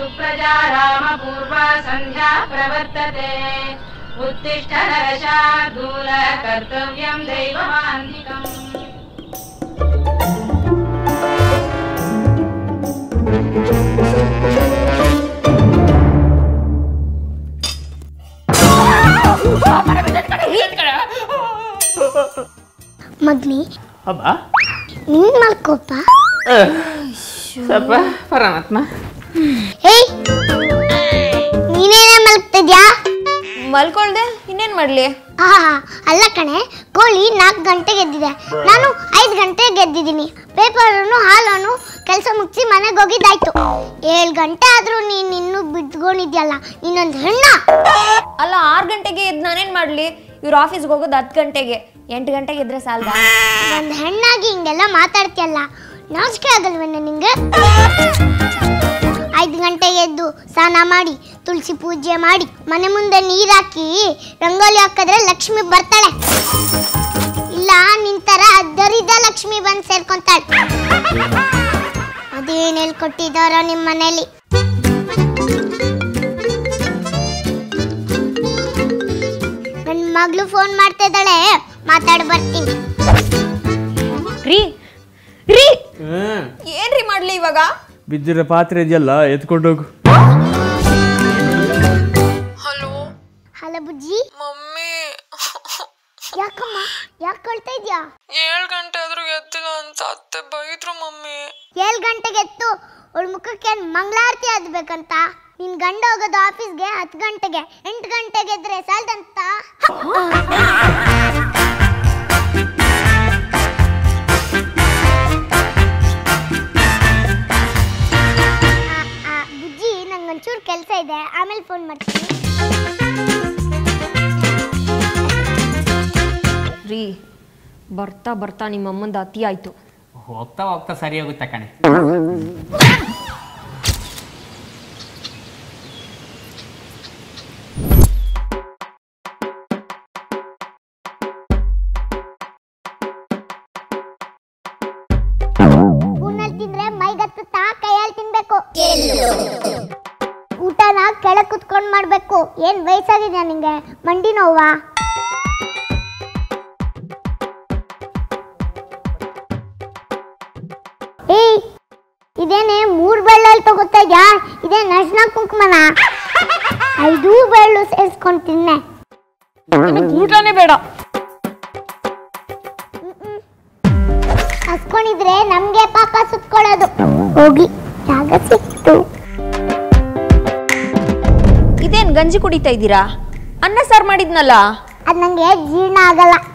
सुप्रजा रामपूर्वा सन्ध्या प्रवर्तते उत्तिष्ठ नरशार्दूल कर्तव्यम् दैवमान्तिकम् ಮಗ್ನಿ ಅಬ್ಬ ನೀನ್ ಮಲ್ಕೋಪ ಸ್ವಲ್ಪ ಪರಮಾತ್ಮ ಏಯ್ ನೀನೇನೇ ಮಲ್ಕ್ತಿದ್ಯಾ ಮಲ್ಕೊಳ್ದೆ ಇನ್ನೇನ್ ಮಾಡ್ಲಿ ಆ ಅಲ್ಲ ಕಣೆ ಕೋಳಿ ನಾಲ್ಕು ಗಂಟೆಗೆ ಎದ್ದಿದೆ ನಾನು ಐದು ಗಂಟೆಗೆ ಗೆದ್ದಿದ್ದೀನಿ ಪೇಪರನ್ನು ಹಾಲನ್ನು ಕೆಲಸ ಮುಗಿಸಿ ಮನೆಗೆ ಹೋಗಿದ್ದಾಯ್ತು ಏಳು ಗಂಟೆ ಆದರೂ ನೀನು ಇನ್ನೂ ಬಿದ್ಕೊಂಡಿದ್ಯಲ್ಲ ನೀನೊಂದು ಹೆಣ್ಣ ಅಲ್ಲ ಆರ್ ಗಂಟೆಗೆ ಎದ್ದು ನಾನೇನ್ ಮಾಡ್ಲಿ ಇವ್ರ ಆಫೀಸ್ಗೆ ಹೋಗೋದು ಹತ್ತು ಗಂಟೆಗೆ ಎಂಟು ಗಂಟೆಗೆ ಇದ್ರೆ ಸಾಲ್ದ ಒಂದು ಹೆಣ್ಣಾಗಿ ಹಿಂಗೆಲ್ಲ ಮಾತಾಡ್ತೀಯಲ್ಲ ನಾಚಿಕೆ ಆಗಲ್ವೇನ ನಿಂಗೆ ಐದು ಗಂಟೆಗೆ ಎದ್ದು ಸ್ನಾನ ಮಾಡಿ ತುಳಸಿ ಪೂಜೆ ಮಾಡಿ ಮನೆ ಮುಂದೆ ನೀರು ಹಾಕಿ ರಂಗೋಲಿ ಹಾಕಿದ್ರೆ ಲಕ್ಷ್ಮಿ ಬರ್ತಾಳೆ ಇಲ್ಲ ನಿಂತರ ದರಿದ ಲಕ್ಷ್ಮಿ ಬಂದು ಸೇರ್ಕೊಂತಾಳೆ ಅದೇನು ಹೇಳ್ಕೊಟ್ಟಿದ್ದಾರೋ ನಿಮ್ಮ ಮನೇಲಿ ನನ್ನ ಮಗಳು ಫೋನ್ ಮಾಡ್ತಾ ಇದ್ದಾಳೆ ಮಾತಾಡಿ ಬರ್ತೀನಿ ರೀ ರೀ ಹ್ಮ್ ಏನ್ರಿ ಮಾಡ್ಲಿ ಇವಾಗ ಬಿದ್ದಿರೋ ಪಾತ್ರೆ ಇದೆಯಲ್ಲ ಎತ್ಕೊಂಡೋಗು ಹಲೋ ಬುಜ್ಜಿ ಮಮ್ಮಿ ಯಾಕಮ್ಮ ಯಾಕೆ ಕೊಳ್ತಾ ಇದ್ಯಾ ಏಳು ಗಂಟೆ ಆದ್ರೂ ಎದ್ದಿಲ್ಲ ಅಂತ ಅತ್ತೆ ಬೈದ್ರು ಮಮ್ಮಿ ಏಳು ಗಂಟೆಗೆ ಎತ್ತು ಅವಳ ಮುಖಕ್ಕೆ ಏನ್ ಮಂಗಳಾರತಿ ಆದ್ಬೇಕಂತ ನಿನ್ ಗಂಡ ಹೋಗೋದು ಆಫೀಸ್ಗೆ ಹತ್ತು ಗಂಟೆಗೆ ಎಂಟು ಗಂಟೆಗೆ ಎದ್ರೆ ಸಾಲ್ದಂತ ಆ, ಆ, ಬುಜ್ಜಿ ನಂಗೊಂಚೂರು ಕೆಲಸ ಇದೆ ಆಮೇಲೆ ಫೋನ್ ಮಾಡ್ತೀನಿ ರೀ ಬರ್ತಾ ಬರ್ತಾ ನಿಮ್ಮ ಅಮ್ಮಂದು ಅತಿ ಆಯ್ತು ಹೋಗ್ತಾ ಹೋಗ್ತಾ ಸರಿ ಹೋಗುತ್ತೆ ಕಣೆ ಸ್ಪೂನಲ್ಲಿ ತಿಂದ್ರೆ ಮೈಗತ್ತುತ್ತಾ ಕೈಯಲ್ಲಿ ತಿನ್ಬೇಕು ಊಟನ ಕೆಳಗ್ ಕುತ್ಕೊಂಡ್ ಮಾಡ್ಬೇಕು ಏನ್ ವಯಸ್ಸಾಗಿದೆ ನಿಂಗೆ ಮಂಡಿ ನೋವಾ ಏಯ್ ಇದೇನೆ ಮೂರ್ ಬೆಳ್ಳಲ್ಲಿ ತಗೋತಾ ಇದ್ಯಾ ಇದೇ ನರ್ಸ್ನ ಕುಂಕುಮನ ಐದು ಬೆಳ್ಳು ಸೇರಿಸ್ಕೊಂಡ್ ತಿನ್ನೆ ಊಟನೇ ಬೇಡ ಹಸ್ಕೊಂಡಿದ್ರೆ ನಮ್ಗೆ ಪಾಪ ಸುತ್ಕೊಳ್ಳೋದು ಹೋಗಿ ಜಾಗ ಸಿಕ್ತು ಇದೇನ್ ಗಂಜಿ ಕುಡಿತಾ ಇದ್ದೀರಾ ಅನ್ನ ಸಾರ್ ಮಾಡಿದ್ನಲ್ಲ ಅದ್ ನಂಗೆ ಜೀರ್ಣ ಆಗಲ್ಲ